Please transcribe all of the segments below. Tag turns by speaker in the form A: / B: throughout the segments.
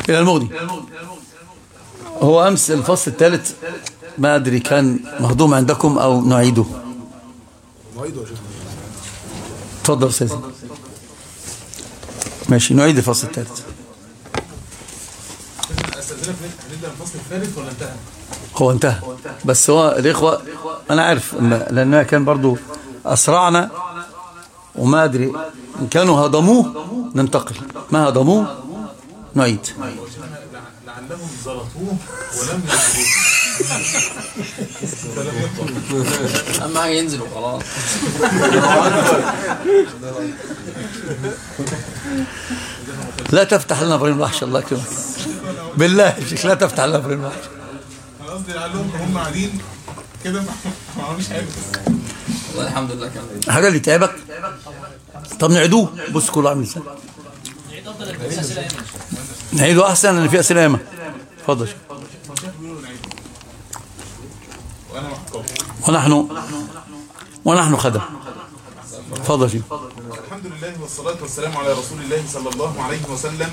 A: إلى المغني هو أمس الفصل الثالث ما أدري كان مهضوم عندكم أو نعيده
B: نعيده يا شيخ
A: تفضل أستاذ ماشي نعيد الفصل الثالث
B: استاذنك هنبدا الفصل الثالث ولا انتهى؟
A: هو انتهى بس هو الإخوة أنا عارف أما- لأنها كان برضو أسرعنا وما أدري إن كانوا هضموه ننتقل ما هضموه نعيد
B: لعلهم زلطوه ولم يزلطوه
C: اهم حاجه ينزل وخلاص
A: لا تفتح لنا ابراهيم الوحش الله يكرمك بالله يا شيخ لا تفتح لنا ابراهيم الوحش
B: انا قصدي لعلهم هم قاعدين كده ما ما عملوش حاجه
C: والله الحمد لله كان
A: حاجه اللي تعبك طب نعيدوه بص كله عامل ازاي نعيده احسن لان في اسئله ياما اتفضل يا شيخ.
B: وانا محكوم
A: ونحن ونحن خدم اتفضل يا شيخ.
B: الحمد لله والصلاة والسلام على رسول الله صلى الله عليه وسلم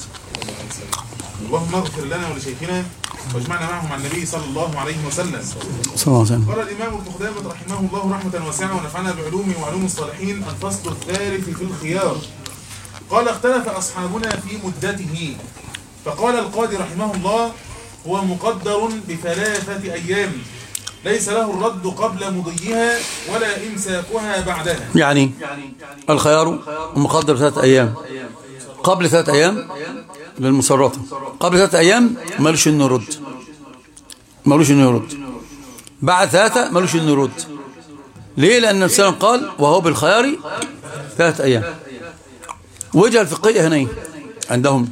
B: اللهم اغفر لنا ولشيخنا واجمعنا معه مع النبي صلى الله عليه وسلم
A: صلى الله عليه وسلم
B: قال الإمام ابن قدامة رحمه الله رحمة واسعة ونفعنا بعلومه وعلوم الصالحين الفصل الثالث في الخيار قال اختلف أصحابنا في مدته فقال القاضي رحمه الله هو مقدر بثلاثة أيام ليس له الرد قبل مضيها ولا إمساكها بعدها
A: يعني الخيار مقدر ثلاث ايام قبل ثلاث ايام للمسرطه قبل ثلاث ايام مالوش انه يرد مالوش انه يرد بعد ثلاثه مالوش انه يرد ليه لان النبي صلى الله عليه وسلم قال وهو بالخيار ثلاث ايام وجه الفقهيه هنا إيه؟ عندهم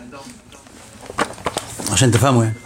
A: عشان تفهموا يعني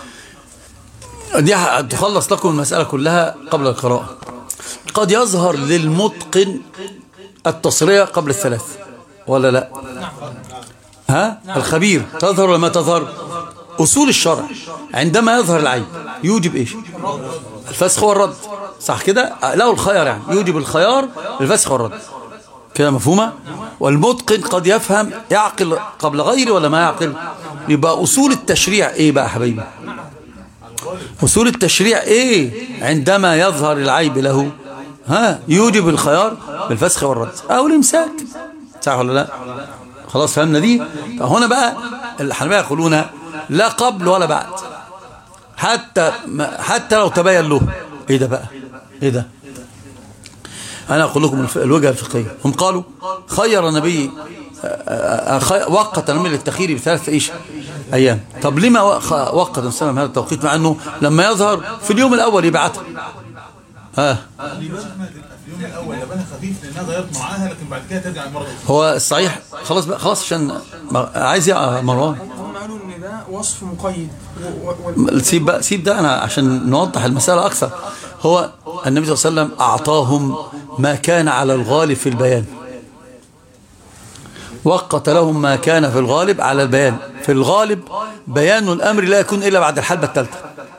A: دي ه- تخلص لكم المسألة كلها قبل القراءة قد يظهر للمتقن التصرية قبل الثلاث ولا لا ها الخبير تظهر ولا ما تظهر أصول الشرع عندما يظهر العيب يوجب إيش الفسخ والرد صح كده له الخيار يعني يوجب الخيار الفسخ والرد كده مفهومة والمتقن قد يفهم يعقل قبل غيره ولا ما يعقل يبقى أصول التشريع إيه بقى يا حبيبي أصول التشريع إيه عندما يظهر العيب له ها يوجب الخيار بالفسخ والرد أو الإمساك صح ولا لا خلاص فهمنا دي فهنا بقى الحنبيه يقولون لا قبل ولا بعد حتى ما حتى لو تبين له ايه ده بقى ايه ده انا اقول لكم الف- الوجهه الفقهيه هم قالوا خير النبي آه، آه، خي- وقت النبي للتخيير بثلاث ايش ايام طب لما وق- وقت النبي صلى الله عليه وسلم هذا التوقيت مع انه لما يظهر في اليوم الاول يبعثها ها
B: اليوم الأول يبقى خفيف لأنها غيرت معاها لكن بعد كده ترجع المرة الأخرى
A: هو الصحيح خلاص بقى خلاص عشان ما- عايز يا مروان
D: هم قالوا ان ده وصف مقيد و- و- وال-
A: سيب بقى سيب ده انا عشان نوضح المسألة اكثر هو النبي صلى الله عليه وسلم اعطاهم ما كان على الغالب في البيان وقت لهم ما كان في الغالب على البيان في الغالب بيان الامر لا يكون الا بعد الحلبة الثالثة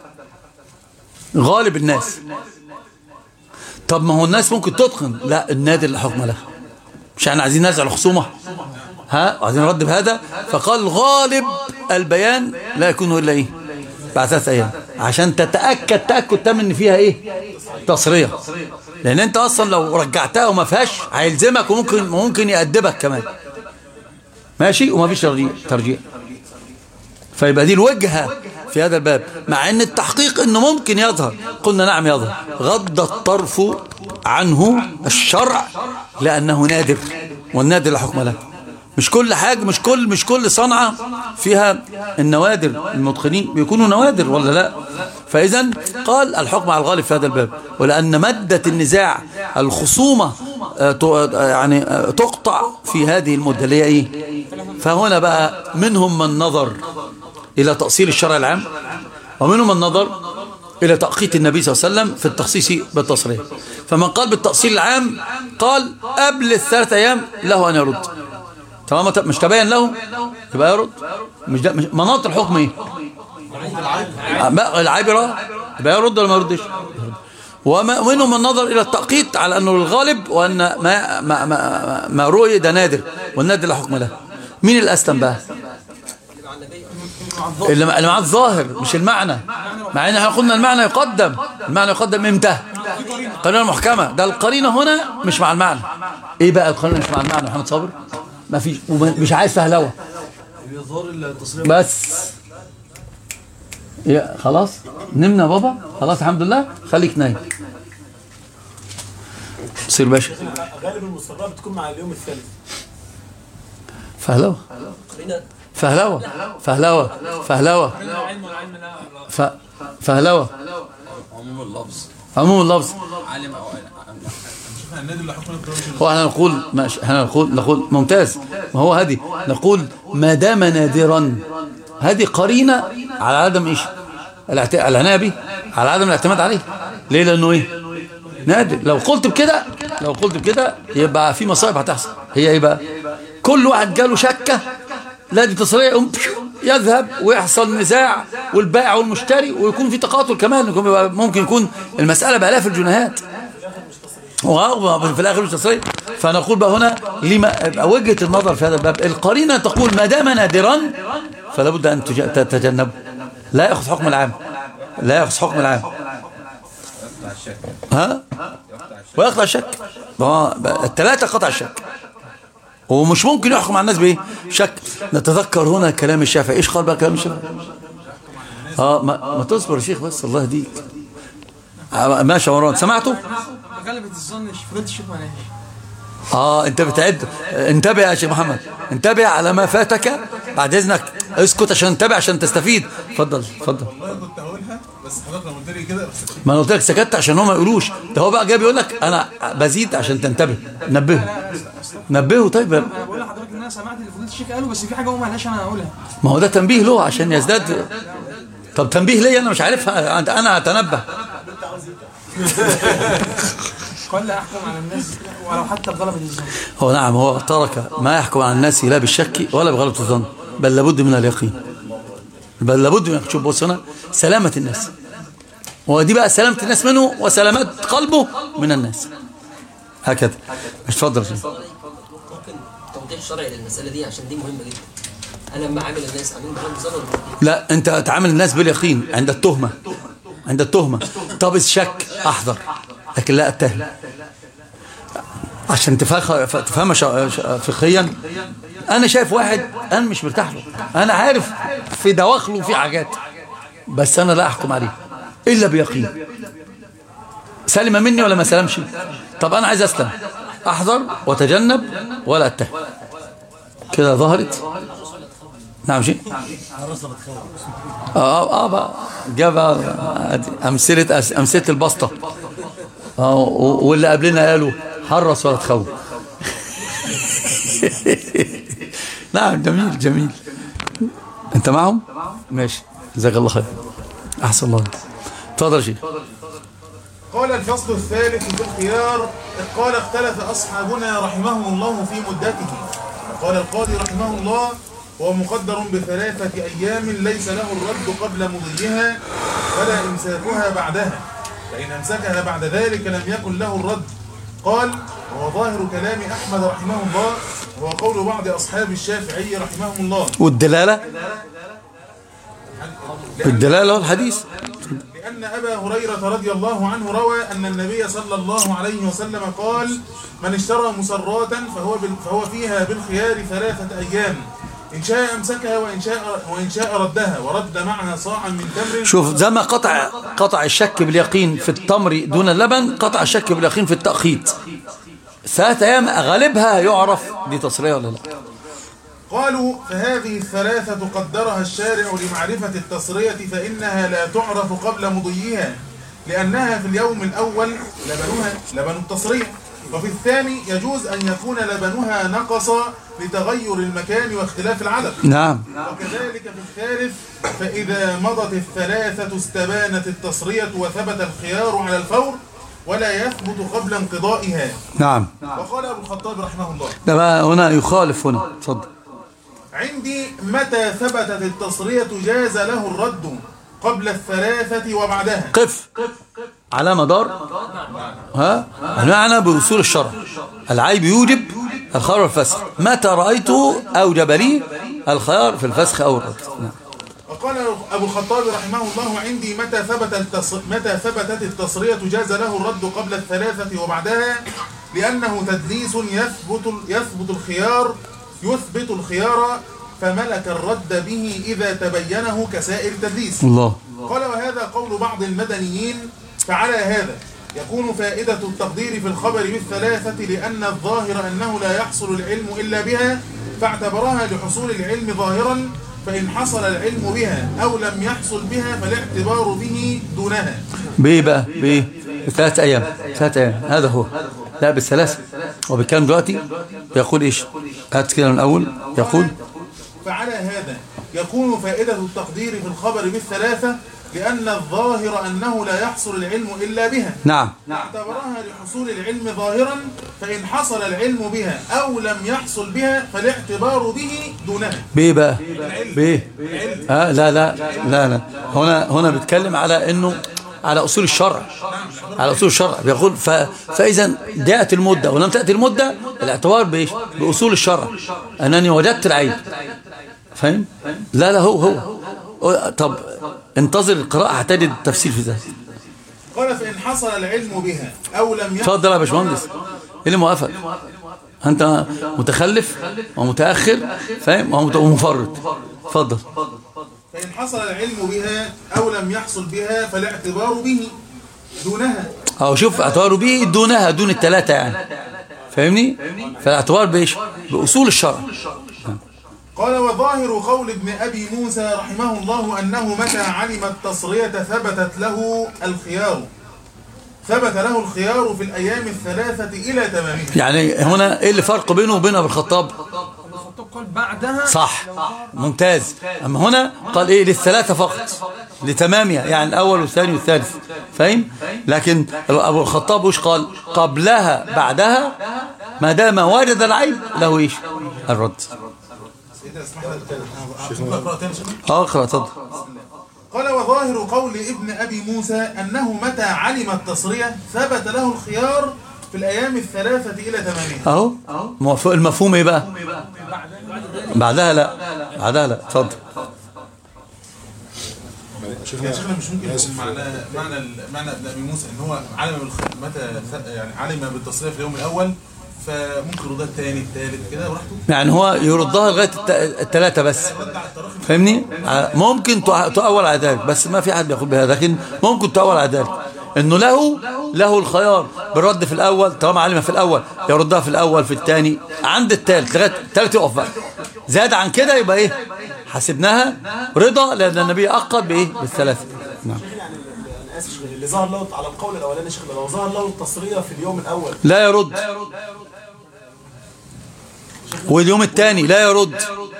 A: غالب الناس طب ما هو الناس ممكن تتقن لا النادي اللي حكم له مش احنا عايزين نزع الخصومة ها عايزين نرد بهذا فقال غالب البيان لا يكون الا ايه بعد ثلاث ايام عشان تتاكد تاكد تام ان فيها ايه تصريه لان انت اصلا لو رجعتها وما فيهاش هيلزمك وممكن ممكن يأدبك كمان ماشي وما فيش ترجيع ترجيع فيبقى دي الوجهه في هذا الباب مع ان التحقيق انه ممكن يظهر قلنا نعم يظهر غض الطرف عنه الشرع لانه نادر والنادر لا حكم له مش كل حاجة مش كل مش كل صنعة فيها النوادر المتقنين بيكونوا نوادر ولا لا فإذا قال الحكم على الغالب في هذا الباب ولأن مادة النزاع الخصومة آه، ت- آه، يعني آه، تقطع في هذه المدة اللي هي إيه فهنا بقى منهم من نظر إلى تأصيل الشرع العام ومنهم من نظر إلى تأقيت النبي صلى الله عليه وسلم في التخصيص بالتصريح فمن قال بالتأصيل العام قال قبل الثلاث أيام له أن يرد طالما ت- مش تبين له يبقى يرد مش ده مش مناط الحكم ايه بقى العابرة يبقى يرد ولا ما يردش وما- ومنهم من نظر الى التأقيت على انه الغالب وان ما ما ما, ما رؤي ده نادر والنادر لا حكم له مين الاسلم بقى
D: مع الظاهر
A: اللي اللي معاه الظاهر مش المعنى مع ان احنا قلنا المعنى يقدم المعنى يقدم امتى قرينه محكمه ده القرينه هنا مش مع المعنى ايه بقى القرينه مش مع المعنى يا محمد صابر ما فيش ومش عايز فهلوه
E: بيظهر التصريح
A: بس يا خلاص نمنا بابا خلاص الحمد لله خليك نايم سير باشا
E: غالب المصطلحات بتكون مع اليوم الثالث
A: فهلوه فهلوه فهلوه فهلوه ف- فهلوه
C: عموم اللفظ
A: عموم اللفظ
C: عالم او
B: النادي اللي حكم الدوري
A: هو احنا نقول ماشي احنا نقول نقول ممتاز ما هو هذه نقول ما دام نادرا هذه قرينه على عدم ايش الاعت- العنايه به على عدم الاعتماد عليه ليه لانه ايه نادر لو قلت بكده لو قلت بكده يبقى في مصايب هتحصل هي ايه بقى كل واحد جاله شكه لا دي تصريح يقوم يذهب ويحصل نزاع والبائع والمشتري ويكون في تقاتل كمان يكون يبقى ممكن يكون المساله بالاف الجنيهات وفي الاخر مش تصريح فنقول بقى هنا لما يبقى وجهه النظر في هذا الباب القرينه تقول ما دام نادرا فلا بد ان تج- تتجنبه لا ياخذ حكم العام لا ياخذ حكم العام ها ويقطع الشك آه، بقى الثلاثه قطع الشك ومش ممكن يحكم على الناس بايه شك نتذكر هنا كلام الشافعي ايش قال بقى كلام الشافعي اه ما, ما تصبر يا شيخ بس الله يهديك آه، ماشي يا مروان سمعته
D: غلبة الظن فضلت الشيخ مناهي
A: اه انت بتعد انتبه يا شيخ محمد انتبه على ما فاتك بعد اذنك اسكت عشان انتبه عشان تستفيد اتفضل اتفضل
B: والله كنت هقولها بس حضرتك لما قلت لي كده بس
A: ما انا قلت لك سكت عشان هم ما يقولوش ده هو بقى جاي بيقول لك انا بزيد عشان تنتبه نبهه نبهه طيب
D: انا بقول لحضرتك ان انا سمعت اللي فضلت الشيخ قاله بس في حاجه هو ما قالهاش انا هقولها
A: ما هو ده تنبيه له عشان يزداد طب تنبيه ليه انا مش عارفها انا اتنبه
D: قال لا احكم على الناس ولو حتى بغلبة الظن
A: هو نعم هو ترك ما يحكم على الناس لا بالشك ولا بغلبة الظن بل لابد من اليقين بل لابد من شوف بص هنا سلامة الناس ودي بقى سلامة الناس منه وسلامة قلبه من الناس هكذا مش تفضل يا شيخ.
F: ممكن توضيح شرعي للمسألة دي عشان دي مهمة جدا أنا لما عامل الناس عاملين بغلط ظن ولا باليقين؟
A: لا انت تعامل الناس باليقين عند التهمة عند التهمة طب الشك احذر لكن لا اتهم عشان تفخ- تفهمها شا- شا- فقهيا انا شايف واحد انا مش مرتاح له انا عارف في دواخله في حاجات بس انا لا احكم عليه الا بيقين سلم مني ولا ما سلمش طب انا عايز اسلم احذر وتجنب ولا اتهم كده ظهرت نعم شيء اه اه بقى جاب امثله أس- امثله البسطه اه و- واللي قبلنا قالوا حرص ولا تخوف نعم جميل جميل انت معهم ماشي جزاك الله خير احسن الله عليك. اتفضل يا شيخ
B: قال الفصل الثالث في الخيار قال اختلف أصحابنا رحمهم الله في مدته قال القاضي رحمه الله هو مقدر بثلاثة أيام ليس له الرد قبل مضيها ولا إمساكها بعدها فإن أمسكها بعد ذلك لم يكن له الرد قال وهو ظاهر كلام أحمد رحمه الله وهو قول بعض أصحاب الشافعي رحمهم الله
A: والدلاله الدلاله والحديث
B: لأن أبا هريرة رضي الله عنه روى أن النبي صلى الله عليه وسلم قال من اشترى مسرات فهو, بال فهو فيها بالخيار ثلاثة أيام إن شاء أمسكها وإن شاء, وإن شاء ردها ورد معها صاعا من تمر
A: شوف زي ما قطع قطع الشك باليقين في التمر دون اللبن قطع الشك باليقين في التأخيط ثلاث أيام غالبها يعرف دي تصريح ولا لا
B: قالوا فهذه الثلاثة قدرها الشارع لمعرفة التصرية فإنها لا تعرف قبل مضيها لأنها في اليوم الأول لبنها لبن التصريح وفي الثاني يجوز أن يكون لبنها نقص لتغير المكان واختلاف العدد
A: نعم
B: وكذلك في الثالث فإذا مضت الثلاثة استبانت التصرية وثبت الخيار على الفور ولا يثبت قبل انقضائها
A: نعم
B: وقال أبو الخطاب رحمه الله
A: ده بقى هنا يخالف هنا اتفضل
B: عندي متى ثبتت التصرية جاز له الرد قبل الثلاثة وبعدها
A: قف على مدار ها المعنى بوصول الشرع العيب يوجب الخبر والفسق متى رأيته أوجب لي الخيار في الفسخ أو الرد نعم.
B: وقال أبو الخطاب رحمه الله عندي متى ثبت التص... متى ثبتت التصرية جاز له الرد قبل الثلاثة وبعدها لأنه تدليس يثبت يثبت الخيار يثبت الخيار فملك الرد به إذا تبينه كسائر التدليس
A: الله
B: قال وهذا قول بعض المدنيين فعلى هذا يكون فائدة التقدير في الخبر بالثلاثة لأن الظاهر أنه لا يحصل العلم إلا بها فاعتبرها لحصول العلم ظاهرا فإن حصل العلم بها أو لم يحصل بها فالاعتبار به دونها
A: بإيه بقى بإيه بثلاث أيام ثلاث أيام هذا هو لا بالثلاثة هو بيتكلم دلوقتي بيقول إيش هات كده من الأول يقول
B: فعلى هذا يكون فائدة التقدير في الخبر بالثلاثة لأن الظاهر أنه لا يحصل العلم إلا بها
A: نعم
B: اعتبرها لحصول العلم ظاهرا فإن حصل العلم بها أو لم يحصل بها فالاعتبار به دونها
A: بإيه بقى بإيه آه لا لا لا لا هنا هنا بيتكلم على إنه على أصول الشرع على أصول الشرع بيقول ف... فإذا جاءت المدة ولم تأتي المدة الاعتبار بإيش بأصول الشرع أنني وجدت العيب فاهم لا لا هو هو طب انتظر القراءة هتجد التفسير في ذلك
B: قال فإن حصل العلم بها أو لم يحصل
A: اتفضل يا باشمهندس ايه اللي موافق انت متخلف ومتاخر فاهم ومت- ومفرط اتفضل
B: فإن حصل العلم بها أو لم يحصل بها فالاعتبار به دونها
A: او شوف اعتباره به دونها دون الثلاثه يعني فاهمني فالاعتبار بايش باصول الشرع
B: قال وظاهر قول ابن أبي موسى رحمه الله أنه متى علم التصرية ثبتت له الخيار ثبت له الخيار في الأيام الثلاثة إلى تمامها
A: يعني هنا ايه اللي فرق بينه وبين ابو الخطاب
D: الخطاب قال بعدها
A: صح ممتاز اما هنا قال ايه للثلاثه فقط لتمامها يعني الاول والثاني والثالث فاهم لكن ابو الخطاب وش قال قبلها بعدها ما دام وجد العيب له ايش الرد
B: سيدنا اسمح لي أقرأ تاني شكرا.
A: اه اقرا اتفضل
B: قال وظاهر قول ابن أبي موسى أنه متى علم التصرية ثبت له الخيار في الأيام الثلاثة إلى تمامها
A: اهو موافق- المفهوم ايه بقى بعدها لا بعدها لا اتفضل
B: يا شيخنا مش ممكن يكون معنى معنى ال- معنى ابن ابي موسى ان هو علم بالخ... متى ث- يعني علم بالتصريح في اليوم الاول فممكن يردها الثاني الثالث كده براحته
A: يعني هو يردها لغايه الت- الثلاثه بس فاهمني ع- ممكن تع- تؤول على ذلك بس ما في حد بيقول بهذا لكن ممكن تؤول على ذلك انه له له الخيار بالرد في الاول طالما علم في الاول يردها في الاول في الثاني عند الثالث لغايه الثالث يقف بقى زاد عن كده يبقى ايه حسبناها رضا لان النبي اقد بايه بالثلاثه نعم
E: يعني انا اسف شيخ، اللي ظهر له على القول الاولاني يا شيخ لو ظهر له التصريه في اليوم الاول
A: لا يرد واليوم الثاني لا يرد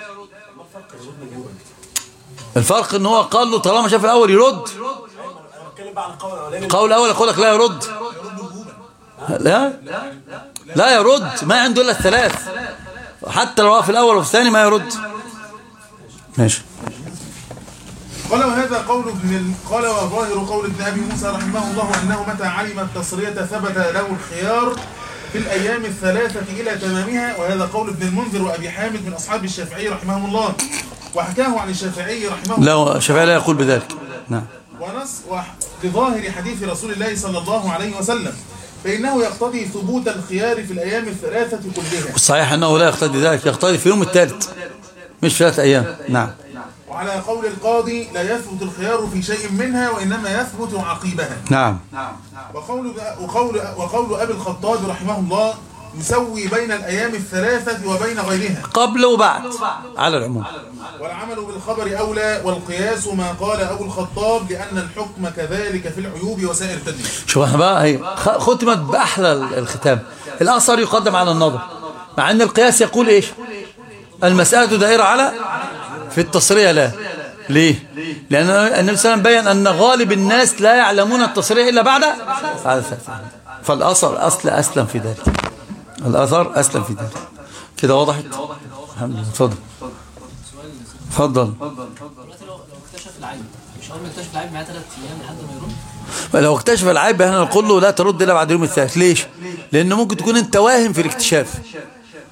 A: الفرق ان هو قال له طالما شاف الاول يرد
E: انا بتكلم بقى عن القول الاولاني
A: القول الاول يقول لك لا يرد لا لا يرد ما عنده الا الثلاث حتى لو هو في الاول وفي الثاني ما يرد ماشي
B: قال وهذا قول ابن ال- قال وظاهر قول ابن ابي موسى رحمه الله انه متى علم التصرية ثبت له الخيار في الايام الثلاثة الى تمامها وهذا قول ابن المنذر وابي حامد من اصحاب الشافعي رحمهم الله وحكاه عن الشافعي رحمه الله
A: لا الشافعي لا يقول بذلك نعم
B: ونص وح- بظاهر حديث رسول الله صلى الله عليه وسلم فإنه يقتضي ثبوت الخيار في الأيام الثلاثة كلها
A: الصحيح انه لا يقتضي ذلك يقتضي في يوم الثالث مش في ثلاث ايام نعم
B: وعلى قول القاضي لا يثبت الخيار في شيء منها وإنما يثبت عقيبها
A: نعم
B: وقول وقول وقول أبي الخطاب رحمه الله يسوي بين الأيام الثلاثة وبين غيرها
A: قبل وبعد على العموم
B: والعمل بالخبر أولى والقياس ما قال أبو الخطاب لأن الحكم كذلك في العيوب وسائر التدليس
A: شوف احنا بقى هي خ- ختمت باحلى الختام الاثر يقدم على النظر مع ان القياس يقول ايش المساله دائره على في التصريه لا ليه لان النبي صلى الله عليه وسلم بين ان غالب الناس لا يعلمون التصريه الا بعد بعد ثلاث أيام. فالاثر اصل اسلم في ذلك الاثر اسلم في ذلك كده وضحت الحمد لله اتفضل اتفضل
F: دلوقتي لو لو اكتشف العيب مش اول ما يكتشف العيب معاه ثلاث ايام لحد ما يرد
A: لو اكتشف العيب احنا نقول له لا ترد الا بعد اليوم الثالث ليش لان ممكن تكون انت واهم في الاكتشاف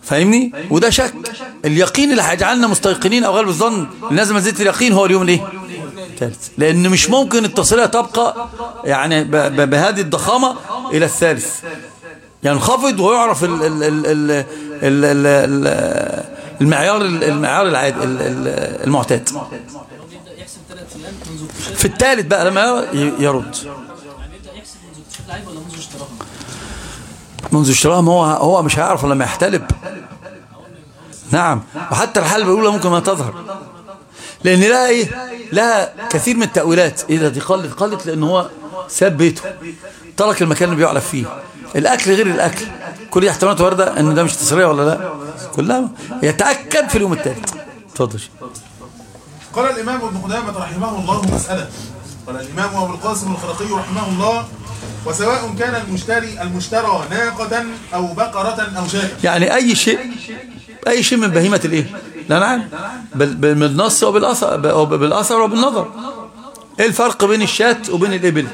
A: فاهمني وده شك اليقين اللي هيجعلنا مستيقنين او غالب الظن لازم زيت اليقين هو اليوم الايه الثالث لان مش ممكن التصريح تبقى يعني ب- ب- بهذه الضخامه الى الثالث ينخفض ويعرف ال ال ال ال ال ال ال المعيار المعيار العادي ال- ال- المعتاد
G: يبدا يحسب ثلاث ايام منذ اكتشاف
A: في الثالث بقى لما ي- يرد
G: يعني يبدا يحسب منذ اكتشاف اللعيبه ولا منذ اشتراهم
A: منذ اشتراهم هو هو مش هيعرف لما يحتلب نعم وحتى الحلبة الأولى ممكن ما تظهر لأن لها إيه لها كثير من التأويلات إيه ده دي قلت قلت لأن هو ساب بيته ترك المكان اللي بيعلف فيه الأكل غير الأكل كل دي احتمالات واردة أن ده مش تسرية ولا لا كلها يتأكد في اليوم الثالث اتفضل
B: قال الإمام ابن قدامة رحمه الله مسألة قال الإمام أبو القاسم الخرقي رحمه الله وسواء كان المشتري المشترى ناقة أو بقرة أو شاة
A: يعني أي شيء أي شيء من بهيمة الإيه لا نعم بال- بال- بالنص وبالأثر ب- بالأثر وبالنظر إيه الفرق بين الشاة وبين الإبل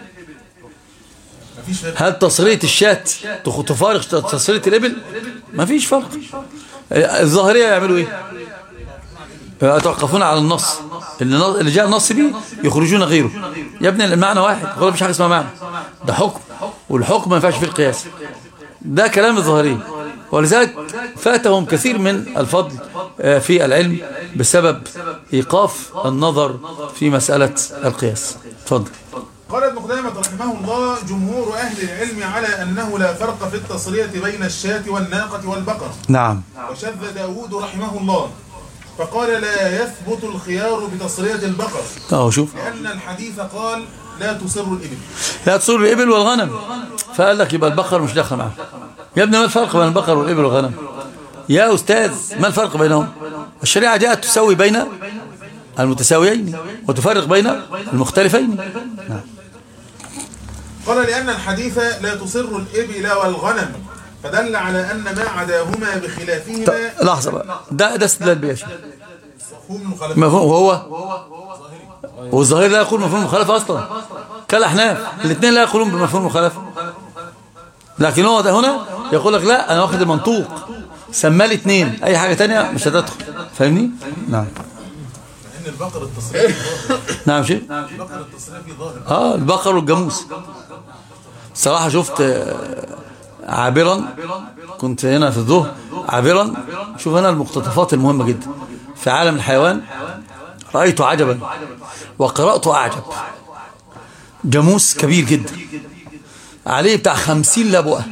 B: مفيش فرق
A: هل تصرية الشاة تخ- تفارق تصرية الإبل مفيش فرق الظاهرية يعملوا إيه يتوقفون على النص اللي نص- اللي جاء النص به يخرجون غيره يا ابني المعنى واحد هو مفيش حاجة اسمها معنى ده حكم والحكم ما ينفعش فيه القياس ده كلام الظاهرية ولذلك فاتهم كثير من الفضل آه، في العلم بسبب إيقاف النظر في مسألة القياس تفضل
B: قال ابن قدامة رحمه الله جمهور أهل العلم على أنه لا فرق في التصرية بين الشاة والناقة والبقرة
A: نعم
B: وشذ داود رحمه الله فقال لا يثبت الخيار بتصرية البقر
A: اهو شوف
B: لأن الحديث قال لا تصر الإبل
A: لا تصور الإبل والغنم فقال لك يبقى البقر مش داخل معاه يا ابني ما الفرق بين البقر والإبل والغنم يا أستاذ ما الفرق بينهم الشريعة جاءت تسوي بين المتساويين وتفرق بين المختلفين نعم.
B: قال لأن الحديث لا تصر الإبل والغنم فدل على أن ما عداهما بخلافهما
A: طب لحظة بقى ده ده استدلال بيه يا شيخ
B: مفهوم المخالفة
A: مفهوم وهو والظاهر لا يقول مفهوم المخالفة أصلا كالأحناف الاثنين لا يقولون بمفهوم المخالفة لكن هو ده هنا يقول لك لا أنا واخد المنطوق سماه الاثنين أي حاجة تانية مش هتدخل فاهمني؟ نعم
B: إن البقر التصريفي ظاهر
A: نعم شيء
B: البقر التصريفي ظاهر
A: اه البقر والجاموس صراحة شفت آه، عابرا كنت هنا في الظهر عابرا شوف هنا المقتطفات المهمة جدا في عالم الحيوان رأيت عجبا وقرأت أعجب جاموس كبير جدا عليه بتاع خمسين لبؤة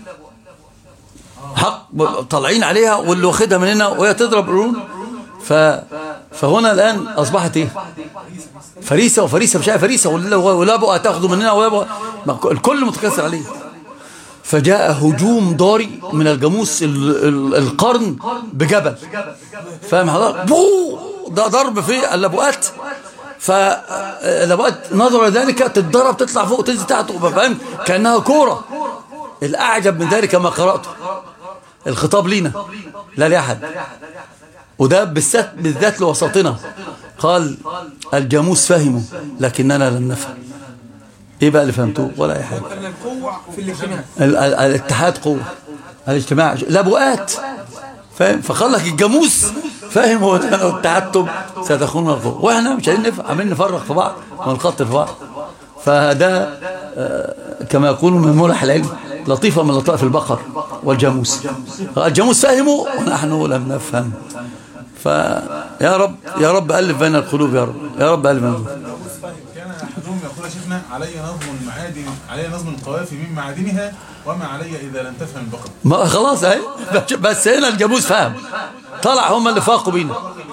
A: حق طالعين عليها واللي واخدها من هنا وهي تضرب قرون ف... فهنا الآن أصبحت إيه فريسة وفريسة مش عارف فريسة ولا ولا بقى تاخده مننا ولا بقى ما الكل متكسر عليه فجاء هجوم ضاري من الجاموس ال- ال- القرن بجبل فاهم حضرتك بو ده ضرب في اللبؤات فاللبؤات نظرا لذلك تتضرب تطلع فوق تنزل تحت فاهم كانها كوره الاعجب من ذلك ما قراته الخطاب لينا لا لاحد وده بالذات بالذات لوسطنا قال الجاموس فهموا لكننا لم نفهم ايه بقى اللي فهمتوه ولا اي حاجه
D: أن القوة في الاجتماع
A: ال- ال- الاتحاد قوه الاجتماع لبؤات فاهم فقال لك الجاموس فاهم هو ده لو اتحدتم ستكون القوه واحنا مش عايزين نفهم عمالين نفرق في بعض ونقتل في بعض فده آه، كما يقولون من ملح العلم لطيفه من لطائف البقر والجاموس الجاموس فهموا ونحن لم نفهم فيا رب يا رب ألف بين القلوب يا رب يا رب ألف بين القلوب
B: كان أحدهم يقول يا شيخنا علي نظم المعادن علي نظم القوافي من معادنها وما علي إذا لم تفهم البقر
A: ما خلاص اهي بس هنا الجاموس فهم طلع هم اللي فاقوا بينا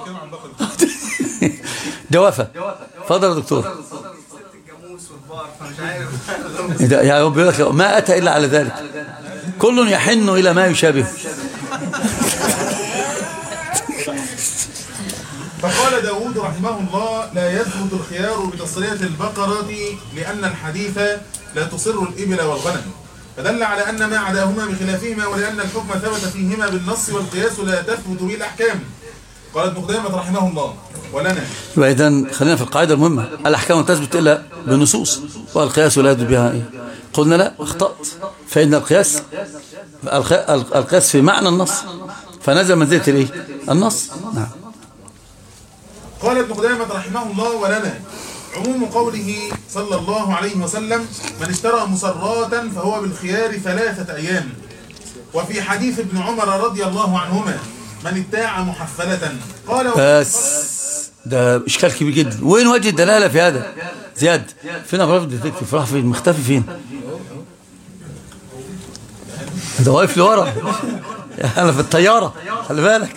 A: دوافة اتفضل يا دكتور إيه ده؟ يا رب يقول لك ما أتى إلا على ذلك كل يحن إلى ما يشابه
B: فقال داود رحمه الله لا يثبت الخيار بتصرية البقرة لأن الحديث لا تصر الإبل والغنم فدل على أن ما عداهما بخلافهما ولأن الحكم ثبت فيهما بالنص والقياس لا تثبت به الأحكام قال ابن قدامة رحمه الله ولنا
A: وإذا خلينا في القاعدة المهمة الأحكام لا تثبت إلا بالنصوص والقياس لا يثبت بها إيه؟ قلنا لا اخطأت فإن القياس الخ- القياس في معنى النص فنزل منزلة الايه النص نعم
B: قال ابن قدامة رحمه الله ولنا عموم قوله صلى الله عليه وسلم من اشترى مسرات فهو بالخيار ثلاثة أيام وفي حديث ابن عمر رضي الله عنهما من ابتاع محفلة قال
A: بس ده اشكال كبير جدا وين وجه الدلاله في هذا زياد فين ابراج الديتكتيف راح فين مختفي فين ده واقف لورا انا في الطياره خلي بالك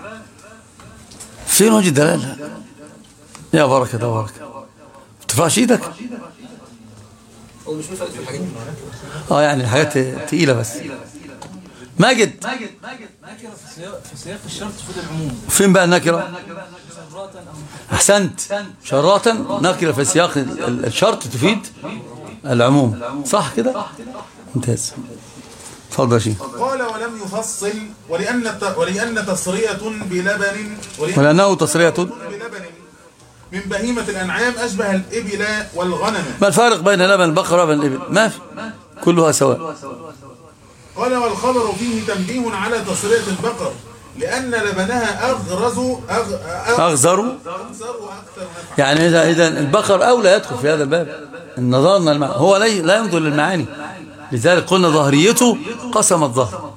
A: فين وجه الدلاله يا بركه ده بركه ترفعش ايدك
F: هو مش مفرد في الحاجات دي
A: اه يعني الحاجات تقيله بس ماجد
D: نكرة في سياق في سياق الشرط تفيد العموم
A: فين بقى النكره
D: شراطا أو
A: احسنت شراطا نكره في سياق ال- الشرط تفيد العموم صح كده ممتاز اتفضل يا شيخ
B: قال ولم يفصل ولأن الت- ولأن تصرية بلبن ولأن
A: ولأنه تصرية
B: بلبن من بهيمة الأنعام أشبه الإبل والغنم
A: ما الفارق بين لبن البقرة وبين الإبل ما في كلها سواء
B: قال والخبر فيه تنبيه على تصرية البقر لأن لبنها أغرز أغ... أغ...
A: أغزر
B: أغزر وأكثر نفعا
A: يعني إذا إذا البقر أولى يدخل في هذا الباب إن نظرنا المع... هو لا لا ينظر للمعاني لذلك قلنا ظهريته قسم الظهر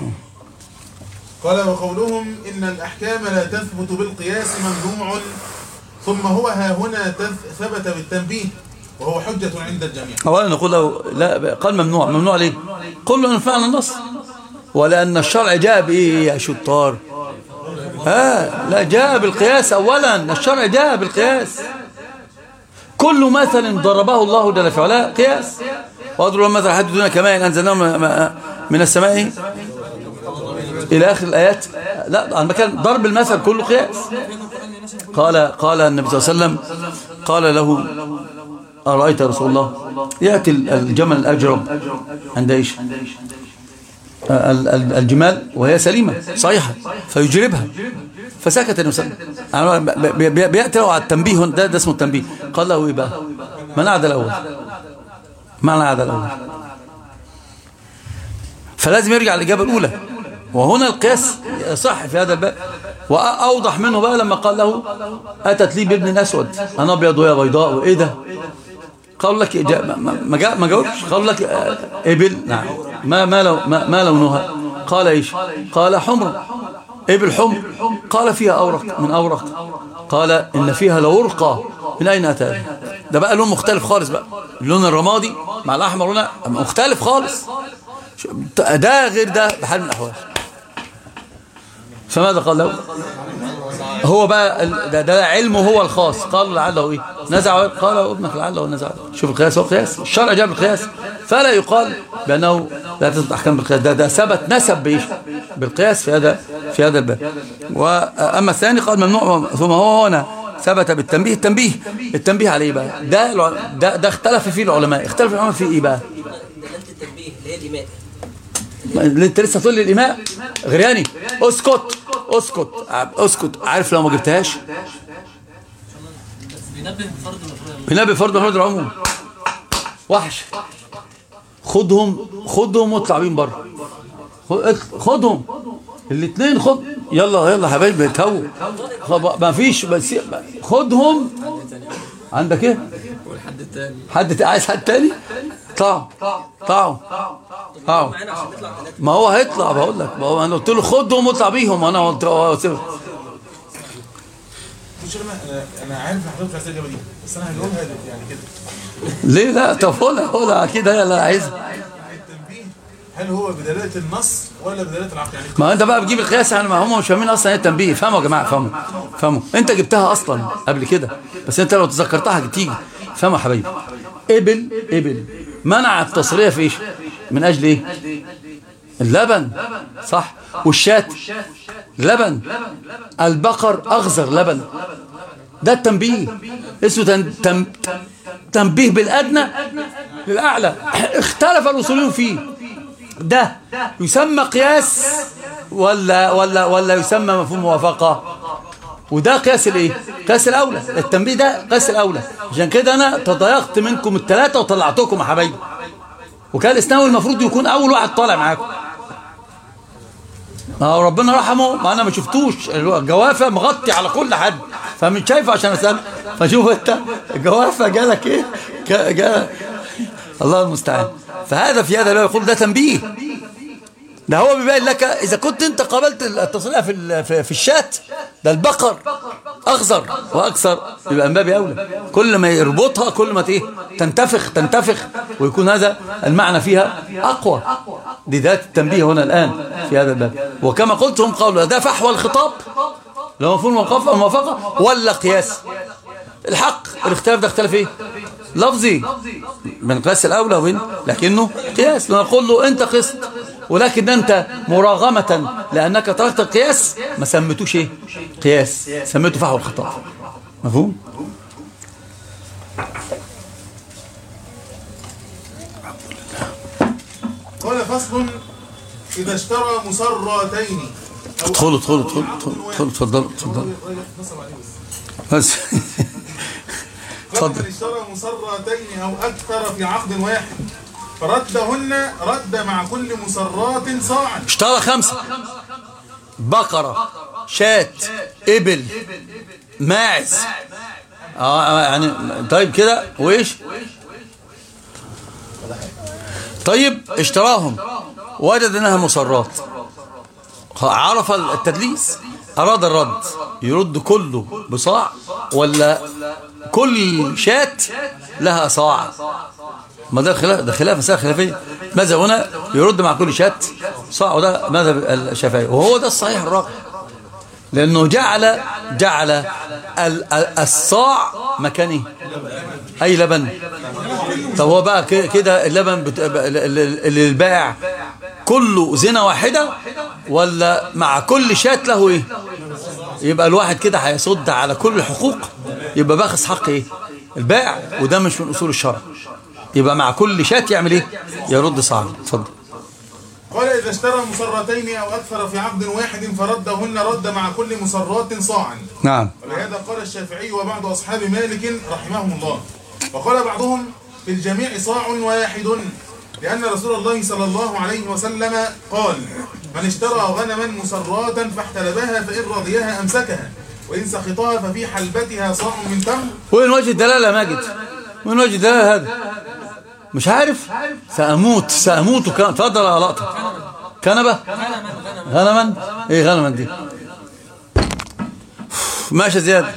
B: قال وقولهم إن الأحكام لا تثبت بالقياس ممنوع ثم هو ها هنا تث- ثبت بالتنبيه وهو حجة عند الجميع
A: أولا نقول له لا قال ممنوع ممنوع ليه قل له فعل النص ولأن الشرع جاء بإيه يا شطار ها لا جاء بالقياس أولا الشرع جاء بالقياس كل مثل ضربه الله جل في علاه قياس واضرب مثل حد دون كما إن أنزلناه م- م- من السماء إلى آخر الآيات لا عن مكان ضرب المثل كله قياس قال قال النبي صلى الله عليه وسلم قال له أرأيت يا رسول الله يأتي الجمل الأجرب عند إيش ال- ال- الجمال وهي سليمة صحيحة فيجربها فسكت النبي صلى الله عليه وسلم يعني بي- بي- بيأتي له على التنبيه ده, ده اسمه التنبيه قال له إيه بقى من عاد الأول من عاد الأول فلازم يرجع للإجابة الأولى وهنا القياس صح في هذا الباب وأوضح منه بقى لما قال له أتت لي بابن أسود أنا أبيض وهي بيضاء وإيه ده قال لك إجا- ما- ما- ما جا- ما جاوبش قال لك آه، إبل نعم ما ما لو ما, ما لونها قال إيش قال حمر إبل حمر قال فيها أورق من أورق قال إن فيها لورقة من أين أتى ده بقى لون مختلف خالص بقى اللون الرمادي مع الأحمر هنا مختلف خالص ده غير ده بحال من الأحوال فماذا قال له هو بقى ال- ده, ده علمه هو الخاص قال لعله ايه نزع قال ابنك لعله نزع شوف القياس هو قياس الشرع جاب القياس فلا يقال بانه لا تثبت احكام بالقياس ده, ده ثبت نسب بايش بالقياس في هذا في هذا الباب واما الثاني قال ممنوع ثم هو هنا ثبت بالتنبيه التنبيه التنبيه على ايه بقى ده الع- ده, ده اختلف فيه العلماء اختلف العلماء في ايه بقى
F: دلالة التنبيه اللي هي الإيماء
A: اللي انت لسه تقول لي الاماء غرياني اسكت اسكت اسكت عارف لو ما جبتهاش
G: بينبه فرد مفروض
A: بنبي فرض محمد العموم وحش خدهم خدهم واطلع بيهم بره خد- خدهم الاثنين خد يلا يلا يا حبايبي تو ما فيش بس خدهم عندك ايه
C: والحد التاني
A: حد ت- عايز حد تاني طلعوا طلعوا طلعوا
F: معانا عشان نطلع ثلاثة
A: ما هو هيطلع بقول لك ما هو انا قلت له خدهم واطلع بيهم انا قلت له
B: مش انا أنا- انا عارف ان حضرتك عايز الاجابه دي بس انا هجاوبها يعني كده
A: ليه لا طب قولها قولها اكيد هي اللي عايزها
B: التنبيه هل هو بدلاله النص ولا بدلاله العقل يعني
A: ما انت بقى بتجيب القياس يعني ما هم مش فاهمين اصلا ايه التنبيه فهموا يا جماعه فهموا فهموا انت جبتها اصلا قبل كده بس انت لو تذكرتها هتيجي فهموا يا حبايبي ابل ابل منع التصريه في ايش من اجل ايه اللبن صح والشاة لبن البقر اغزر لبن ده التنبيه اسمه تن... تن... تنبيه بالادنى للاعلى اختلف الاصوليون فيه ده يسمى قياس ولا ولا ولا يسمى مفهوم موافقه وده قياس الايه قياس الاولى التنبيه ده قياس الاولى عشان كده انا تضايقت منكم الثلاثه وطلعتكم يا حبايبي وكان الاسناوي المفروض يكون اول واحد طالع معاكم ما هو ربنا رحمه ما انا ما شفتوش الجوافه مغطي على كل حد فمش شايفه عشان اسال فشوف انت الجوافه جالك ايه جا- جا الله المستعان فهذا في هذا لا يقول ده تنبيه ده هو بيبين لك اذا كنت انت قابلت التصريح في ال- في في الشات ده البقر اخضر واكثر يبقى من باب اولى كل ما يربطها كل ما ايه تنتفخ تنتفخ ويكون هذا المعنى فيها اقوى دي ذات التنبيه هنا الان في هذا الباب وكما قلت هم قالوا ده فحوى الخطاب لو مفهوم الموافقه الموافقه ولا قياس الحق الاختلاف ده اختلاف ايه لفظي من قياس الاولى وين لكنه قياس نقول له انت قست ولكن انت مراغمة لانك تركت القياس ما سميتوش ايه قياس سميته فحوى الخطاب مفهوم
B: قال فصل إذا اشترى مسرتين أو
A: ادخلوا ادخلوا
B: أكثر
A: ادخلوا
B: في
A: ادخلوا ادخلوا
B: عقد واحد.
A: اتفضلوا اتفضلوا
B: الراجل نصب عليه بس.
A: بس
B: قال
A: اتفضل.
B: من اشترى مسرتين أو أكثر في عقد واحد فردهن رد مع كل مسرات صاعا
A: اشترى خمسة بقرة شاة إبل ماعز اه آه، يعني طيب كده وايش طيب اشتراهم وجد انها مصرات عرف التدليس اراد الرد يرد كله بصاع ولا كل شات لها صاع ما ده خلاف ده خلاف مسألة خلافية ماذا هنا يرد مع كل شات صاع وده ماذا الشافعي وهو ده الصحيح الراجح لأنه جعل جعل ال- ال- الصاع مكانه أي لبن طب هو بقى ك- كده اللبن بت... ال- ال- اللي البائع كله زنا واحدة ولا مع كل شات له ايه يبقى الواحد كده هيصد على كل الحقوق يبقى باخذ حق ايه البائع وده مش من اصول الشرع يبقى مع كل شات يعمل ايه يرد صاع اتفضل
B: قال إذا اشترى مسرتين أو أكثر في عقد واحد فردهن رد مع كل مسرات صاعا
A: نعم
B: ولهذا قال الشافعي وبعض أصحاب مالك رحمهم الله وقال بعضهم في الجميع صاع واحد لأن رسول الله صلى الله عليه وسلم قال من اشترى غنما مسراتا فاحتلبها فإن رضيها أمسكها وإن سخطها ففي حلبتها صاع من تمر
A: وين وجه الدلالة يا ماجد وين وجه الدلالة هذا مش عارف سأموت سأموت وكان اتفضل يا لقطة كنبة غنما ايه غنما دي ماشي يا زياد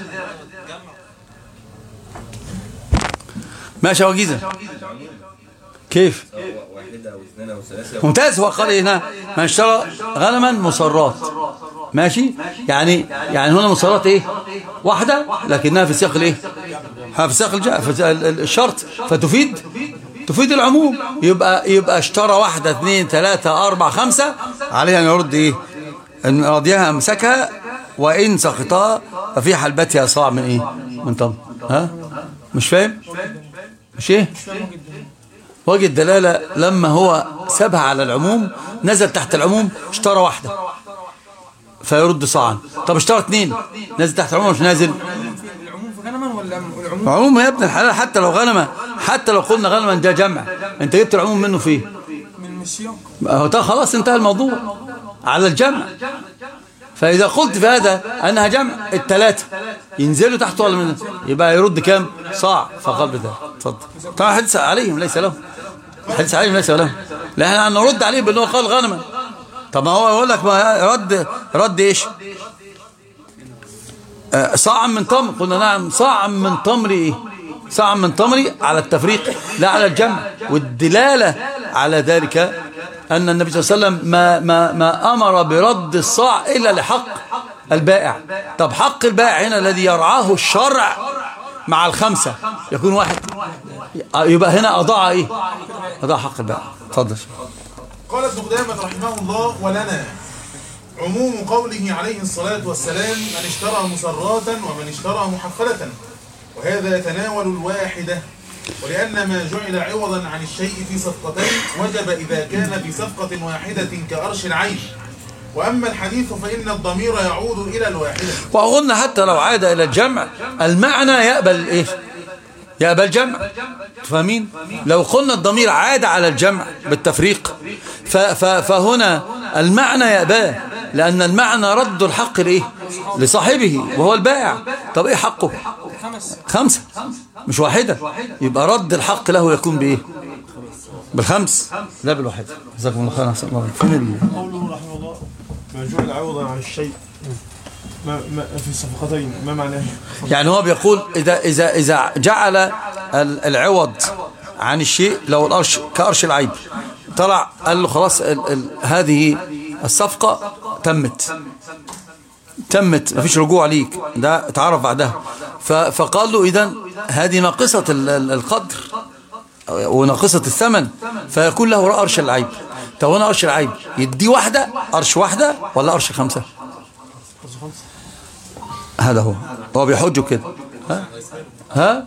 A: ماشي يا وجيزة كيف
C: واحدة واثنين وثلاثة
A: ممتاز هو قال إيه هنا من اشترى غنما مسرات ماشي يعني يعني هنا مسرات ايه واحدة لكنها في سياق الايه في سياق الجاء في سياق ال- ال- الشرط فتفيد تفيد العموم يبقى يبقى اشترى واحدة اثنين ثلاثة أربعة خمسة عليها أن يرد ايه ان راضيها امسكها وان سقطها ففي حلبتها صاع من ايه من تمر ها مش فاهم مش ايه وجه الدلالة لما هو سابها على العموم نزل تحت العموم اشترى واحدة فيرد صاعا طب اشترى اثنين نزل تحت العموم مش نازل
D: العموم في غنما ولا العموم
A: عموم يا ابن الحلال حتى لو غنمة حتى لو قلنا غنما ده جمع انت جبت العموم منه فيه
D: من السياق
A: هو ده خلاص انتهى الموضوع على الجمع فإذا قلت في هذا أنها جمع الثلاثة ينزلوا تحت ولا من يبقى يرد كام صاع فقال بذلك اتفضل طبعا حديث عليهم ليس لهم الحديث عليهم ليس لهم لا احنا نرد عليه بأنه قال غنما طب ما هو يقول لك ما رد رد ايش آه، صاع من تمر قلنا نعم صاع من تمر ايه صاع من تمر على التفريق لا على الجمع والدلالة على ذلك أن النبي صلى الله عليه وسلم ما, ما, ما أمر برد الصاع إلا لحق البائع طب حق البائع هنا الذي يرعاه الشرع مع الخمسة يكون واحد يبقى هنا أضاع إيه أضاع حق البائع تفضل
B: قال ابن قدامة رحمه الله ولنا عموم قوله عليه الصلاة والسلام من اشترى مسراتا ومن اشترى محفلة وهذا يتناول الواحدة ولأن ما جعل عوضا عن الشيء في صفقتين وجب إذا كان في صفقة واحدة كأرش العين وأما الحديث فإن الضمير يعود إلى الواحدة
A: وقلنا حتى لو عاد إلى الجمع المعنى يقبل إيه يقبل جمع فاهمين لو قلنا الضمير عاد على الجمع بالتفريق ف ف فهنا المعنى يقبل لأن المعنى رد الحق لإيه لصاحبه وهو البائع طب إيه حقه
D: خمس
A: خمسة مش واحدة يبقى رد الحق له يكون بإيه بالخمس لا بالواحدة جزاكم الله خير أحسن الله فين ال-
E: قوله رحمه الله ما جعل عوضا عن الشيء ما ما في الصفقتين ما معناه
A: يعني هو بيقول إذا إذا إذا جعل ال- العوض عن الشيء لو الأرش كأرش العيب طلع قال له خلاص ال ال هذه الصفقة تمت تمت مفيش رجوع ليك ده اتعرف بعدها ف- فقال له إذا هذه ناقصة ال- ال- القدر وناقصة الثمن فيكون له أرش العيب طب هنا أرش العيب يدي واحدة أرش واحدة ولا أرش خمسة هذا هو هو بيحجه كده ها ها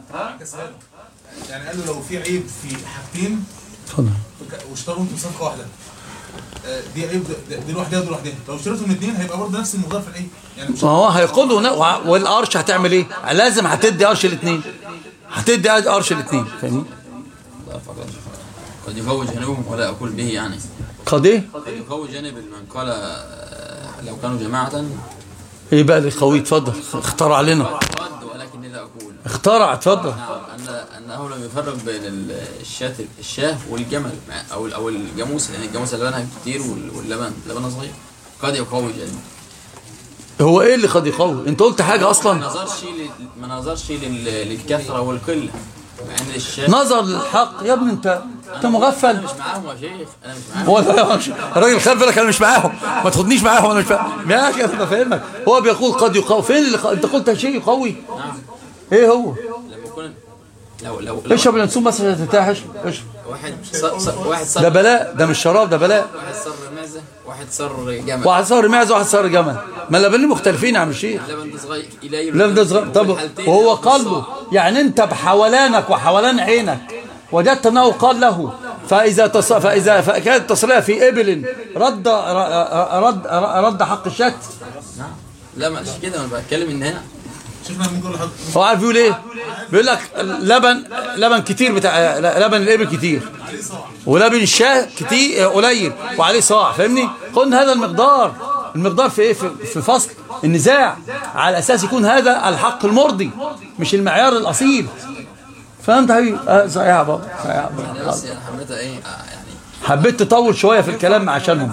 B: يعني قال له لو في عيب في حاجتين
A: اتفضل
B: وك- واشتروا انتوا صفقه واحده آه، دي عيب ده- ده- دي لوحدها ودي لوحدها لو اشتريتوا من اثنين هيبقى برضه نفس المقدار في العيب يعني مش
A: ما هو هيقول له نا- وع- والقرش هتعمل ايه لازم هتدي قرش الاثنين هتدي قرش الاثنين فاهمني
H: لا فقط قد يقوي جانبهم ولا أقول به يعني
A: قد ايه
H: قد يقوي جانب من قال آه، لو كانوا جماعة
A: ايه بقى اللي قوي اتفضل اخترع لنا
H: قد ولكني لا أقول
A: اخترع اتفضل
H: نعم أن أنه لم يفرق بين ال- الشاة الشاه والجمل مع- أو أو الجاموس لأن الجاموس لبنها كتير وال- واللبن لبنها صغير قد يقوي جانب
A: هو ايه اللي قد يقوي انت قلت حاجة
H: ما
A: اصلا
H: نظرش لل- ما نظرش لل- للكثرة والقلة مع ان الشاه
A: نظر للحق يا ابني انت انت مغفل
H: مش معاهم يا شيخ انا مش معاهم
A: هو الراجل خلف بالك انا مش معاهم ما تاخدنيش معاهم انا مش معاهم يا اخي انا بفهمك هو بيقول قد يقوي فين اللي ق- انت قلت شيء يقوي
H: نعم
A: ايه هو
H: لما يكون لو لو لو
A: اشرب الانسوم بس عشان ترتاح اشرب اشرب
H: واحد صر صر واحد
A: ده
H: صر
A: بلاء ده مش شراب ده بلاء
H: واحد صر معزة واحد صر جمل
A: واحد صار معز واحد صار جمل ما اللبنين مختلفين يا عم الشيخ
H: لبن ده صغير قليل
A: لبن ده صغير طب
H: والحالتين
A: وهو
H: نص
A: قال له
H: صاع.
A: يعني انت بحولانك وحولان عينك وجدت انه قال له فاذا تص... فاذا فكانت التصريح في ابل رد رد رد حق الشات
H: لا مش كده انا بتكلم ان هنا
B: شفنا ممكن لحد
A: هو عارف يقول ايه بيقول لك لبن لبن كتير بتاع لبن الابل كتير ولبن الشاه كتير قليل وعليه صاع فاهمني قلنا هذا المقدار المقدار في ايه في, في فصل النزاع على اساس يكون هذا الحق المرضي مش المعيار الاصيل فهمت يا حبيبي اه صحيح يا بابا صحيح يا بابا.
H: انا بس يعني حبيتها ايه آه، يعني
A: حبيت تطول شويه في الكلام عشانهم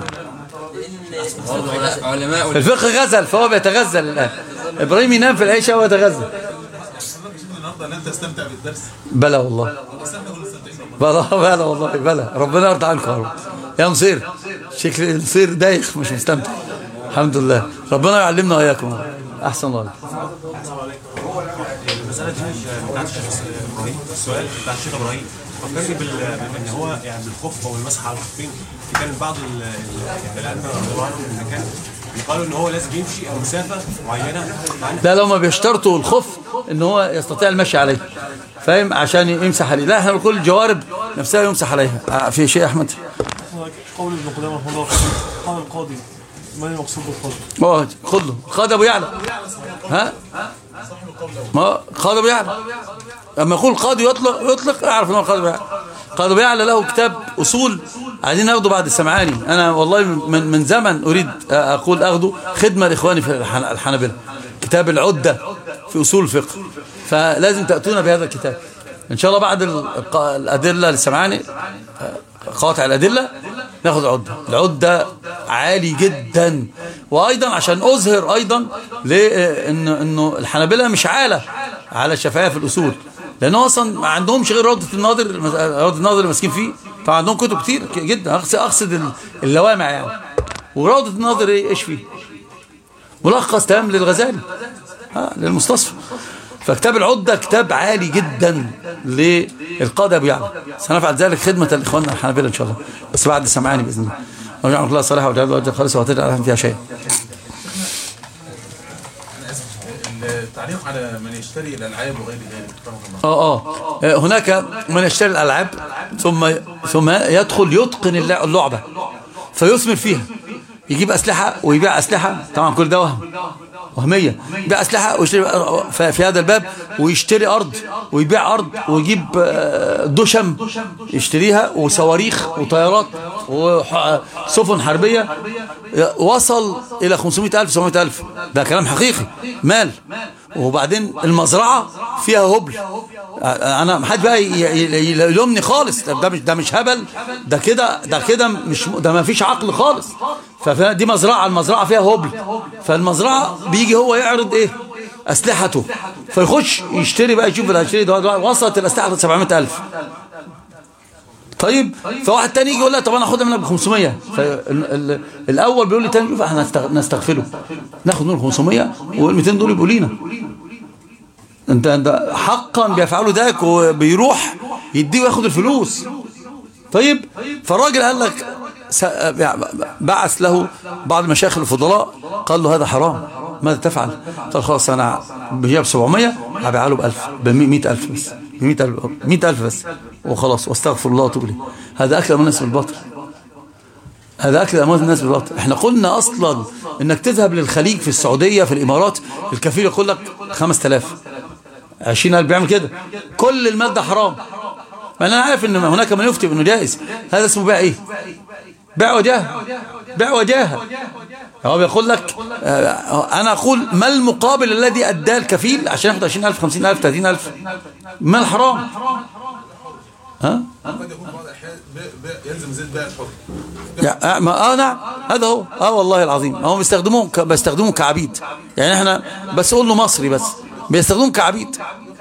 H: برضه عل- علماء
A: الفقه غزل فهو بيتغزل الان ابراهيم ينام في العيشه وهو يتغزل
B: النهارده ان انت تستمتع بالدرس
A: بلى والله
B: بس احنا كنا مستمتعين
A: بلى بلى والله بلى ربنا يرضى عنكم يا رب يا نصير شكل نصير دايخ مش مستمتع الحمد لله ربنا يعلمنا واياكم يا رب. احسن الله عليك
E: المسألة دي بتاعت الشيخ إبراهيم السؤال بتاع الشيخ إبراهيم فكرني بال بان هو يعني بالخف او المسح على الخفين في كان بعض ال- ال- يعني الأئمة رضي الله عنهم اللي كان قالوا ان هو لازم يمشي او مسافة معينة مع ان
A: لا لو ما بيشترطوا الخف ان هو يستطيع المشي عليه فاهم عشان يمسح عليه لا احنا بنقول الجوارب نفسها يمسح عليها آه، في شيء يا احمد
E: قول ابن قدامة رحمه الله قال القاضي ما المقصود بالقاضي؟
A: اه خد له خد ابو يعلى ها ما خد ابو يعلى لما يقول قاضي يطلق يطلق اعرف ان هو قاضي ابو يعلى قاضي ابو يعلى له كتاب اصول عايزين ناخده بعد السمعاني انا والله من من زمن اريد اقول اخده خدمه لاخواني في الحن- الحنابلة كتاب العده في اصول الفقه فلازم تاتونا بهذا الكتاب ان شاء الله بعد الق- الادله للسمعاني قاطع الأدلة ناخد عدة العدة عالي جدا وأيضا عشان أظهر أيضا لأن إنه الحنابلة مش عالة على الشافعية في الأصول لأنه أصلا ما عندهمش غير روضة الناظر روضة الناظر اللي ماسكين فيه فعندهم كتب كتير جدا أقصد, أقصد ال- اللوامع يعني وروضة الناظر إيه إيش فيه ملخص تام للغزالي ها للمستصفى فكتاب العدة كتاب عالي جدا للقاضي أبو يعلى سنفعل ذلك خدمة لإخواننا الحنابلة إن شاء الله بس بعد سمعاني بإذن الله ونجعل الله صالحة وجعل الله خالصة وتجعل فيها شيء
B: انا اسف التعليق على من يشتري الالعاب وغير ذلك رحمه الله
A: آه آه هناك من يشتري الألعاب ثم ثم يدخل يتقن اللع- اللعبة فيثمر فيها يجيب أسلحة ويبيع أسلحة طبعا كل ده وهم وهميه يبيع اسلحه ويشتري ف- في هذا الباب ويشتري ارض ويبيع ارض ويجيب آه، دشم يشتريها وصواريخ وطيارات وسفن حربيه وصل الى 500000 700000 ده كلام حقيقي مال وبعدين المزرعه فيها هبل انا ما حد بقى ي- ي- يلومني خالص ده مش ده مش هبل ده كده ده كده مش ده ما فيش عقل خالص فدي مزرعه المزرعه فيها هبل فالمزرعه بيجي هو يعرض ايه اسلحته فيخش يشتري بقى يشوف اللي هيشتري ده ده وصلت الاسلحه ل 700000 طيب فواحد تاني يجي يقول لا طب انا اخدها منك ب 500 فالاول بيقول لي تاني شوف احنا نستغ- نستغفله ناخد منه 500 وال 200 دول يبقوا لينا انت انت حقا بيفعلوا ذاك وبيروح يديه وياخد الفلوس طيب فالراجل قال لك س- بعث له بعض المشايخ الفضلاء قال له هذا حرام ماذا تفعل قال خلاص انا بجيب 700 هبيعها له ب 1000 ب 100000 بس ب 100000 100000 بس وخلاص واستغفر الله واتوب اليه هذا اكل اموال الناس بالباطل هذا أكل أموال الناس بالباطل احنا قلنا أصلا انك تذهب للخليج في السعودية في الإمارات الكفيل يقول لك 5000 20000 بيعمل كده كل المال ده حرام ما أنا عارف ان هناك من يفتي بأنه جائز هذا اسمه بيع ايه بيع وجاهه بيع وجاهه هو بيقول لك آه، انا اقول ما المقابل الذي اداه الكفيل عشان ياخد 20000 50000 30000 ما الحرام ها
B: قد يكون بعض الاحيان بيع- بيع- يلزم زيت بيع الحر
A: يا- آه ما- اه نعم هذا هو اه والله العظيم هم بيستخدموه ك- بيستخدموه كعبيد يعني احنا بس قول له مصري بس بيستخدموه كعبيد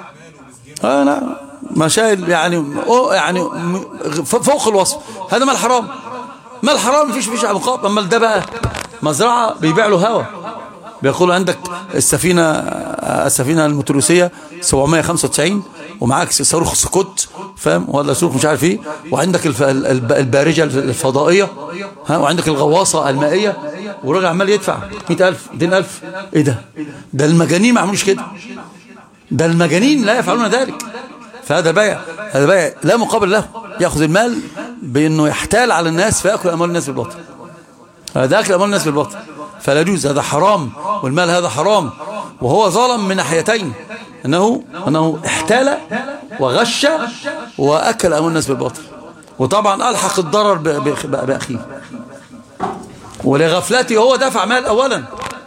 A: اه نعم مشاهد يعني أو يعني م- ف- فوق الوصف هذا مال حرام مال حرام مفيش مفيش مقابل اما ده بقى مزرعه بيبيع له هوا بيقول عندك السفينه السفينه المتروسيه 795 ومعاك صاروخ سكوت فاهم ولا صاروخ مش عارف ايه وعندك الف- الب- البارجه الفضائيه ها وعندك الغواصه المائيه والراجل عمال يدفع 100000 200000 ايه ده ده المجانين ما عملوش كده ده المجانين لا يفعلون ذلك فهذا بيع هذا بيع لا مقابل له ياخذ المال بانه يحتال على الناس فياكل اموال الناس بالباطل هذا اكل اموال الناس بالباطل فلا يجوز هذا حرام والمال هذا حرام وهو ظلم من ناحيتين انه انه احتال وغش واكل اموال الناس بالباطل وطبعا الحق الضرر ب- ب- باخيه ولغفلته هو دفع مال اولا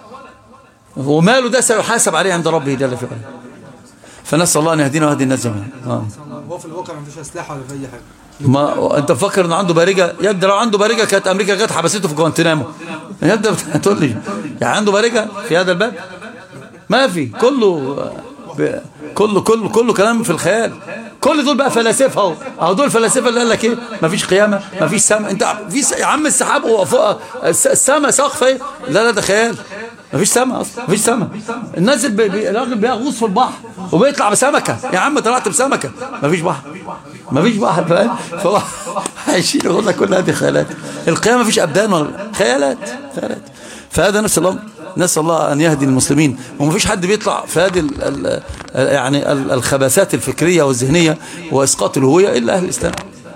A: وماله ده سيحاسب عليه عند ربه جل في علاه فنسال الله ان يهدينا ويهدي الناس جميعا آه.
D: هو في الواقع ما عندوش اسلحه ولا في اي حاجه
A: ما انت مفكر ان عنده بارجه يبدو لو عنده بارجه كانت امريكا جت حبسته في جوانتنامو يبدو هتقول لي يعني عنده بارجه في هذا الباب ما في كله ب... كله كله كله كلام في الخيال كل دول بقى فلاسفه اهو اهو دول فلاسفه اللي قال لك ايه مفيش قيامه مفيش سماء انت في س... يا عم السحاب هو فوق الس- السماء سقف ايه لا لا ده خيال مفيش سماء اصلا مفيش سماء الناس اللي بي... بي... الراجل بيغوص في البحر وبيطلع بسمكه يا عم طلعت بسمكه مفيش بحر مفيش بحر فاهم فهو هيشيل يقول لك كل هذه خيالات القيامه مفيش ابدان ولا خيالات خيالات فهذا نفس الله نسال الله ان يهدي المسلمين ومفيش حد بيطلع في هذه ال ال يعني ال- الخباثات الفكريه والذهنيه واسقاط الهويه الا اهل الاسلام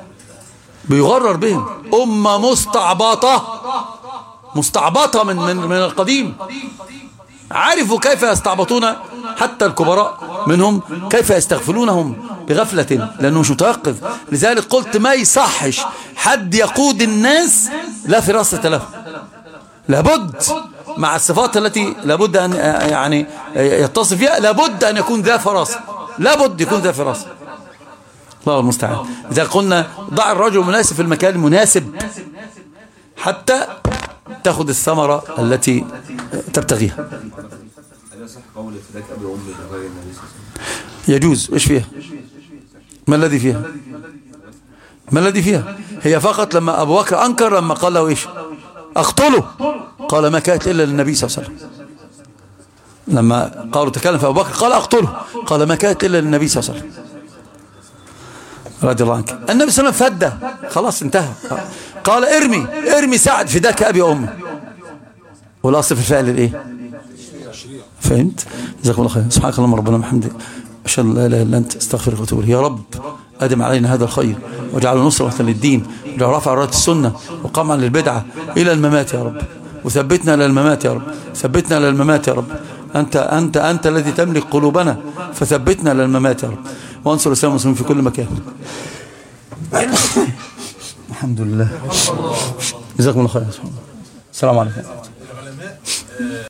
A: بيغرر بهم امه مستعبطه مستعبطه من من من القديم عرفوا كيف يستعبطون حتى الكبراء منهم كيف يستغفلونهم بغفلة لأنه مش متيقظ لذلك قلت ما يصحش حد يقود الناس لا فراسة له لابد مع الصفات التي لابد أن يعني يتصف فيها لابد أن يكون ذا فراسة لابد يكون ذا فراسة الله المستعان إذا قلنا ضع الرجل المناسب في المكان المناسب حتى تأخذ الثمرة التي تبتغيها
C: هل يصح قول فداك ابي وامي لغير النبي صلى الله عليه وسلم
A: يجوز ايش فيها ما الذي فيها ما الذي فيها هي فقط لما ابو بكر انكر لما قال له ايش اقتله قال ما كانت الا للنبي صلى الله عليه وسلم لما قالوا تكلم في ابو بكر قال اقتله قال ما كانت الا للنبي صلى الله عليه وسلم رضي الله عنك النبي صلى الله عليه وسلم فدى خلاص انتهى قال ارمي ارمي سعد فداك ابي وامي والاصل في الفعل الايه فهمت جزاكم الله خير سبحانك اللهم ربنا وبحمدك اشهد ان لا اله الا انت استغفرك واتوب اليك يا رب ادم علينا هذا الخير واجعله نصرة للدين واجعل رفع رايه السنه وقمعا للبدعه الى الممات يا رب وثبتنا الى الممات يا رب ثبتنا الى الممات يا رب أنت, أنت, أنت الذي تملك قلوبنا فثبتنا للممات يا رب وانصر الإسلام والمسلمين في كل مكان الحمد لله جزاكم الله خير السلام عليكم